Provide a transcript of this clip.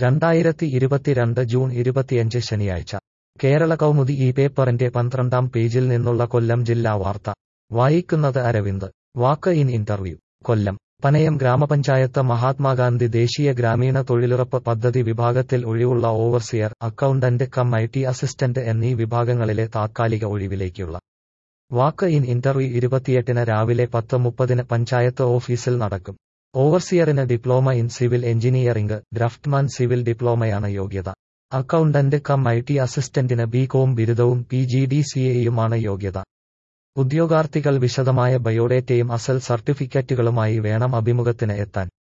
രണ്ടായിരത്തി ഇരുപത്തിരണ്ട് ജൂൺ ഇരുപത്തിയഞ്ച് ശനിയാഴ്ച കേരള കൗമുദി ഈ പേപ്പറിന്റെ പന്ത്രണ്ടാം പേജിൽ നിന്നുള്ള കൊല്ലം ജില്ലാ വാർത്ത വായിക്കുന്നത് Aravind walk in interview Kollam Panayam ഗ്രാമപഞ്ചായത്ത് മഹാത്മാഗാന്ധി ദേശീയ ഗ്രാമീണ തൊഴിലുറപ്പ് പദ്ധതി വിഭാഗത്തിൽ ഒഴിവുള്ള overseer accountant cum I T assistant എന്നീ വിഭാഗങ്ങളിലെ താത്കാലിക ഒഴിവിലേക്കുള്ള വാക്ക് ഇൻ ഇന്റർവ്യൂ ഇരുപത്തിയെട്ടിന് രാവിലെ പത്ത് മുപ്പതിന് പഞ്ചായത്ത് ഓഫീസിൽ നടക്കും ഓവർസിയറിന് diploma in civil engineering draftsman civil ഡിപ്ലോമയാണ് യോഗ്യത അക്കൗണ്ടന്റ് കം ഐ ടി അസിസ്റ്റന്റിന് ബി കോം ബിരുദവും പി ജി ഡി സി എയുമാണ് യോഗ്യത ഉദ്യോഗാർത്ഥികൾ വിശദമായ ബയോഡേറ്റയും അസൽ സർട്ടിഫിക്കറ്റുകളുമായി വേണം അഭിമുഖത്തിന് എത്താൻ